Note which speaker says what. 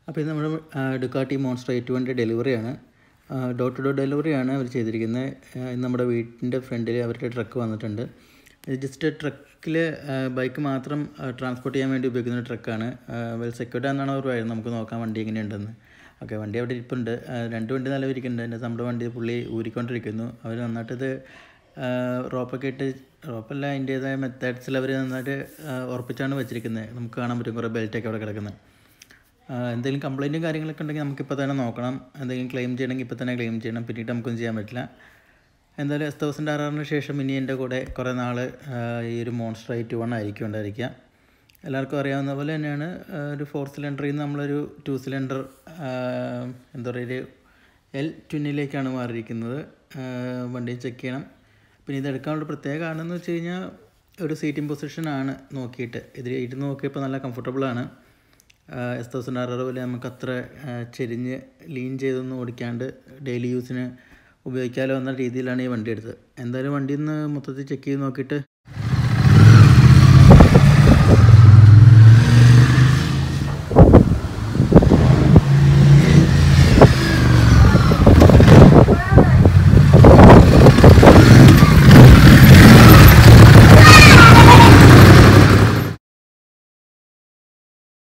Speaker 1: അപ്പോൾ ഇത് നമ്മുടെ ഡുക്കാട്ടി മോൺസ്റ്റർ എയ്റ്റ് വണ്ടി ഡെലിവറിയാണ് ഡോർ ടു ഡോർ ഡെലിവറിയാണ് അവർ ചെയ്തിരിക്കുന്നത് ഇന്ന് നമ്മുടെ വീട്ടിൻ്റെ ഫ്രണ്ടിൽ അവരുടെ ട്രക്ക് വന്നിട്ടുണ്ട് ഇത് ജസ്റ്റ് ട്രക്കിൽ ബൈക്ക് മാത്രം ട്രാൻസ്പോർട്ട് ചെയ്യാൻ വേണ്ടി ഉപയോഗിക്കുന്ന ട്രക്കാണ് വെൽ സെക്യൂർഡ് എന്നാണ് അവർ പറയുന്നത് നമുക്ക് നോക്കാം വണ്ടി എങ്ങനെയുണ്ടെന്ന് ഓക്കെ വണ്ടി അവിടെ ഇരിപ്പുണ്ട് രണ്ട് വണ്ടി നിലവിരിക്കുന്നുണ്ട് എൻ്റെ നമ്മുടെ വണ്ടി പുള്ളി ഊരിക്കൊണ്ടിരിക്കുന്നു അവർ നന്നായിട്ടിത് റോപ്പൊക്കെ ഇട്ട് റോപ്പല്ല അതിൻ്റേതായ മെത്തേഡ്സിൽ അവർ നന്നായിട്ട് ഉറപ്പിച്ചാണ് വെച്ചിരിക്കുന്നത് നമുക്ക് കാണാൻ പറ്റും കുറേ ബെൽറ്റൊക്കെ അവിടെ കിടക്കുന്നത് എന്തെങ്കിലും കംപ്ലൈൻറ്റും കാര്യങ്ങളൊക്കെ ഉണ്ടെങ്കിൽ നമുക്കിപ്പോൾ തന്നെ നോക്കണം എന്തെങ്കിലും ക്ലെയിം ചെയ്യണമെങ്കിൽ ഇപ്പോൾ തന്നെ ക്ലെയിം ചെയ്യണം പിന്നീട് നമുക്കൊന്നും ചെയ്യാൻ പറ്റില്ല എന്തായാലും എസ് തൗസൻഡ് ആർ ആറിന് ശേഷം ഇനി എൻ്റെ കൂടെ കുറേ നാൾ ഈ ഒരു മോൺസ്റ്റർ എയ്റ്റ് വൺ ആയിരിക്കും ഉണ്ടായിരിക്കുക എല്ലാവർക്കും അറിയാവുന്ന പോലെ തന്നെയാണ് ഒരു ഫോർ സിലിണ്ടറിൽ നിന്ന് നമ്മളൊരു ടു സിലിണ്ടർ എന്താ പറയുക ഒരു എൽ ട്വിന്നിലേക്കാണ് മാറിയിരിക്കുന്നത് വണ്ടി ചെക്ക് ചെയ്യണം പിന്നെ ഇത് എടുക്കാനുള്ള പ്രത്യേക കാരണം എന്ന് വെച്ച് കഴിഞ്ഞാൽ ഒരു സീറ്റിംഗ് പൊസിഷനാണ് നോക്കിയിട്ട് ഇതിൽ ഇരുന്ന് നോക്കിയപ്പോൾ നല്ല കംഫർട്ടബിളാണ് എസ് തൗസൻഡ് ആർ പോലെ നമുക്ക് അത്ര ചെരിഞ്ഞ് ലീൻ ചെയ്തൊന്നും ഓടിക്കാണ്ട് ഡെയിലി യൂസിന് ഉപയോഗിക്കാമല്ലോ എന്ന രീതിയിലാണ് ഈ വണ്ടി എടുത്തത് എന്തായാലും വണ്ടി ഒന്ന് മൊത്തത്തിൽ ചെക്ക് ചെയ്ത് നോക്കിയിട്ട്